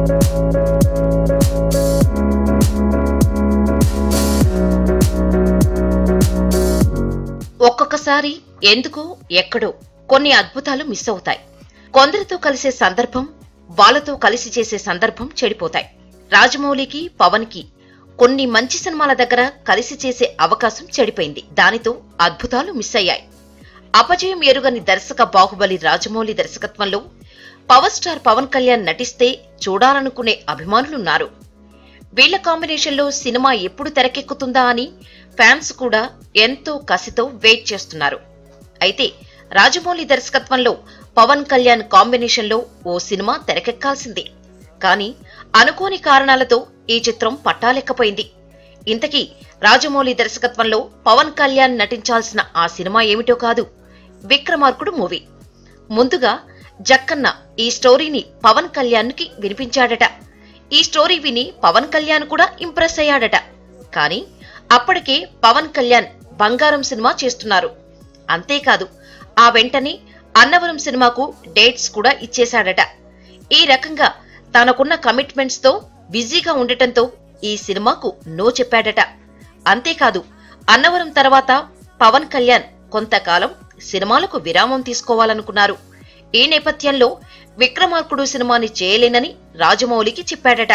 ఒక్కొక్కసారి ఎందుకో ఎక్కడో కొన్ని అద్భుతాలు మిస్ అవుతాయి కొందరితో కలిసే సందర్భం వాళ్ళతో కలిసి చేసే సందర్భం చెడిపోతాయి రాజమౌళికి పవన్ కి కొన్ని మంచి సినిమాల దగ్గర కలిసి చేసే అవకాశం చెడిపోయింది దానితో అద్భుతాలు మిస్ అయ్యాయి అపజయం ఎరుగని దర్శక బాహుబలి రాజమౌళి దర్శకత్వంలో పవర్ స్టార్ పవన్ కళ్యాణ్ నటిస్తే చూడాలనుకునే అభిమానులున్నారు వీళ్ల కాంబినేషన్లో సినిమా ఎప్పుడు తెరకెక్కుతుందా అని ఫ్యాన్స్ కూడా ఎంతో కసితో వెయిట్ చేస్తున్నారు అయితే రాజమౌళి దర్శకత్వంలో పవన్ కళ్యాణ్ కాంబినేషన్లో ఓ సినిమా తెరకెక్కాల్సిందే కానీ అనుకోని కారణాలతో ఈ చిత్రం పట్టాలెక్కపోయింది ఇంతకీ రాజమౌళి దర్శకత్వంలో పవన్ కళ్యాణ్ నటించాల్సిన ఆ సినిమా ఏమిటో కాదు విక్రమార్కుడు మూవీ ముందుగా జక్కన్న ఈ స్టోరీని పవన్ కళ్యాణ్ కి వినిపించాడట ఈ స్టోరీ విని పవన్ కళ్యాణ్ కూడా ఇంప్రెస్ అయ్యాడట కానీ అప్పటికే పవన్ కళ్యాణ్ బంగారం సినిమా చేస్తున్నారు అంతేకాదు ఆ వెంటనే అన్నవరం సినిమాకు డేట్స్ కూడా ఇచ్చేశాడట ఈ రకంగా తనకున్న కమిట్మెంట్స్ తో బిజీగా ఉండటంతో ఈ సినిమాకు నో చెప్పాడట అంతేకాదు అన్నవరం తర్వాత పవన్ కళ్యాణ్ కొంతకాలం సినిమాలకు విరామం తీసుకోవాలనుకున్నారు ఈ నేపథ్యంలో విక్రమార్కుడు సినిమాని చేయలేనని రాజమౌళికి చెప్పాడట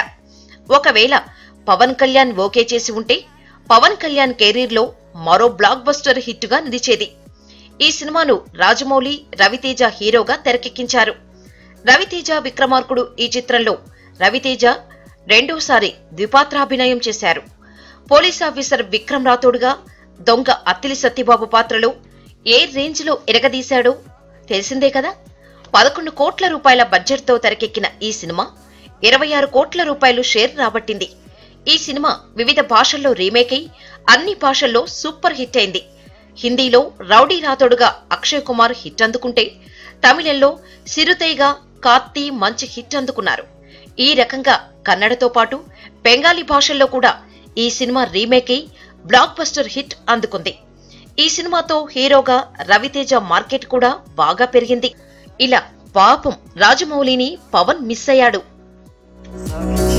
ఒకవేళ పవన్ కళ్యాణ్ ఓకే చేసి ఉంటే పవన్ కళ్యాణ్ కెరీర్లో మరో బ్లాక్ బస్టర్ హిట్ గా నిలిచేది ఈ సినిమాను రాజమౌళి రవితేజ హీరోగా తెరకెక్కించారు రవితేజ విక్రమార్కుడు ఈ చిత్రంలో రవితేజ రెండోసారి ద్విపాత్రాభినయం చేశారు పోలీస్ ఆఫీసర్ విక్రమ్ రాథోడ్గా దొంగ అత్తిలి సత్యబాబు పాత్రలో ఏ రేంజ్ లో ఎరగదీశాడో తెలిసిందే కదా పదకొండు కోట్ల రూపాయల బడ్జెట్తో తెరకెక్కిన ఈ సినిమా ఇరవై ఆరు కోట్ల రూపాయలు షేర్ రాబట్టింది ఈ సినిమా వివిధ భాషల్లో రీమేక్ అయి అన్ని భాషల్లో సూపర్ హిట్ అయింది హిందీలో రౌడీ రాథోడుగా అక్షయ్ కుమార్ హిట్ అందుకుంటే తమిళంలో సిరుతైగా కార్తీ మంచి హిట్ అందుకున్నారు ఈ రకంగా కన్నడతో పాటు బెంగాలీ భాషల్లో కూడా ఈ సినిమా రీమేక్ అయి బ్లాక్ బస్టర్ హిట్ అందుకుంది ఈ సినిమాతో హీరోగా రవితేజ మార్కెట్ కూడా బాగా పెరిగింది ఇలా పాపం రాజమౌళిని పవన్ మిస్ అయ్యాడు Sorry.